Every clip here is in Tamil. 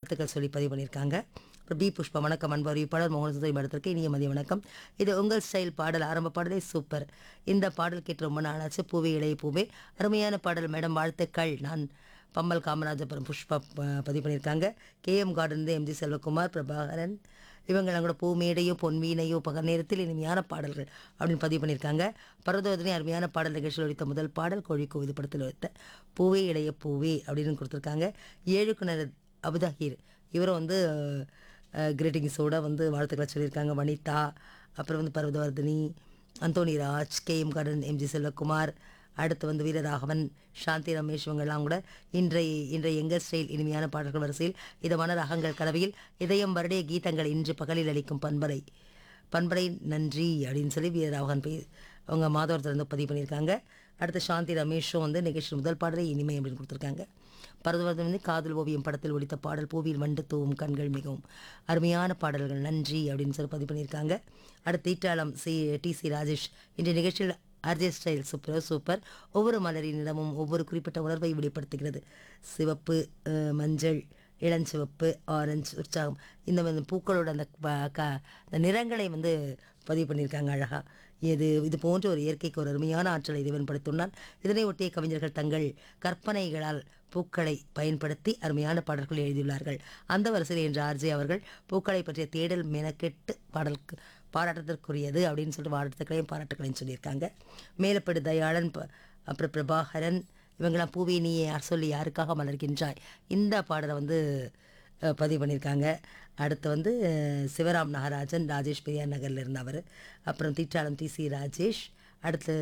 வாழ்த்துக்கள் சொல்லி பதிவு பண்ணியிருக்காங்க அப்புறம் பி புஷ்பா வணக்கம் அன்பு அறிவிப்பாளர் மோகன் சுந்தரி மேடத்திற்கு இனிய மதிய வணக்கம் இது உங்கள் ஸ்டைல் பாடல் ஆரம்ப பாடலே சூப்பர் இந்த பாடல் கேட்டு ரொம்ப நாளாச்சு பூவே இளைய பூவே அருமையான பாடல் மேடம் வாழ்த்துக்கள் நான் பம்மல் காமராஜபுரம் புஷ்பா ப- பதிவு பண்ணியிருக்காங்க K M garden M G Selvakumar Prabhakaran இவங்கெல்லாம் கூட பூமேடையோ பொன்வீனையோ பகல் நேரத்தில் இனிமையான பாடல்கள் அப்படின்னு பதிவு பண்ணியிருக்காங்க பரதோதனை அருமையான பாடல் நிகழ்ச்சியில் ஒழித்த முதல் பாடல் கோழி கோவிது படத்தில் வைத்த பூவே இளைய பூவே அப்படின்னு கொடுத்துருக்காங்க ஏழுக்குனர் அபுதாஹீர் இவரும் வந்து கிரீட்டிங்ஸோட வந்து வாழ்த்துக்களை சொல்லியிருக்காங்க வனிதா அப்புறம் வந்து Parvathavardhini Anthony Raj K M garden M G Selvakumar அடுத்து வந்து வீரராகவன் சாந்தி ரமேஷ் இவங்கெல்லாம் கூட இன்றைய இன்றைய எங்கர் ஸ்டைல் இனிமையான பாடல்கள் வரிசையில் இதமான ரகங்கள் கலவையில் இதயம் வருடைய கீதங்கள் இன்று பகலில் அளிக்கும் பண்பலை பண்பலை நன்றி அப்படின்னு சொல்லி வீரராகவன் போய் அவங்க மாதவரத்தில் வந்து பதிவு பண்ணியிருக்காங்க அடுத்து சாந்தி ரமேஷும் வந்து நிகழ்ச்சி முதல் பாடலை இனிமை அப்படின்னு கொடுத்துருக்காங்க பரதவர்தன் வந்து காதல் ஓவியம் படத்தில் ஒலித்த பாடல் பூவியில் வண்டு தூவும் கண்கள் மிகவும் அருமையான பாடல்கள் நன்றி அப்படின்னு சொல்லி பதிவு பண்ணியிருக்காங்க அடுத்து ஈட்டாளம் சி டி சி ராஜேஷ் இன்றைய நிகழ்ச்சியில் ஆர்ஜே ஸ்டைல் சூப்பர் சூப்பர் ஒவ்வொரு மலரினிடமும் ஒவ்வொரு குறிப்பிட்ட உணர்வை வெளிப்படுத்துகிறது சிவப்பு அஹ், மஞ்சள் இளஞ்சிவப்பு ஆரஞ்சு உற்சாகம் இந்த மாதிரி பூக்களோட அந்த ப- க அந்த நிறங்களை வந்து பதிவு பண்ணியிருக்காங்க அழகாக இது இது போன்ற ஒரு இயற்கைக்கு ஒரு அருமையான ஆற்றலை இறைவன் படைத்துள்ளான் இதனை ஒட்டிய கவிஞர்கள் தங்கள் கற்பனைகளால் பூக்களை பயன்படுத்தி அருமையான பாடல்கள் எழுதியுள்ளார்கள் அந்த வரிசையில் என்ற ஆர்ஜே அவர்கள் பூக்களை பற்றிய தேடல் மெனக்கெட்டு பாடலுக்கு பாராட்டத்திற்குரியது அப்படின்னு சொல்லிட்டு வாழ்த்துக்களையும் பாராட்டுக்களையும் சொல்லியிருக்காங்க மேலப்படு தயாளன் ப- அப்புறம் பிரபாகரன் இவங்கெல்லாம் பூவே நீ யார் சொல்லி யாருக்காக மலர்கின்றாய் இந்த பாடலை வந்து அஹ், பதிவு பண்ணியிருக்காங்க அடுத்து வந்து அஹ், சிவராம் நாகராஜன் ராஜேஷ் பெரியார் நகரில் இருந்தவர் அப்புறம் தீட்டாளம் டி சி ராஜேஷ் அடுத்து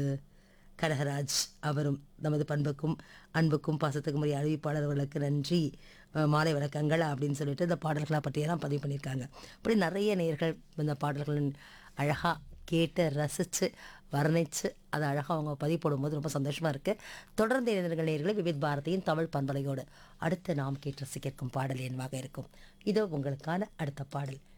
கனகராஜ் அவரும் நமது பண்புக்கும் அன்புக்கும் பாசத்துக்கும் உரிய அறிவிப்பாளர்களுக்கு நன்றி அஹ், மாலை வணக்கங்கள் அப்படின்னு சொல்லிட்டு இந்த பாடல்களை பற்றியெல்லாம் பதிவு பண்ணியிருக்காங்க அப்படி நிறைய நேர்கள் இந்த பாடல்களின் அழகாக கேட்டு ரசித்து வர்ணித்து அதை அழகாக அவங்க பதிவு போடும்போது ரொம்ப சந்தோஷமாக இருக்குது தொடர்ந்து இணைந்திருங்கள் நேர்களை விவித் பாரதியின் தமிழ் பண்பலையோடு அடுத்து நாம் கேட்டு ரசிக்கும் பாடல் என்னவாக இருக்கும் இதோ உங்களுக்கான அடுத்த பாடல்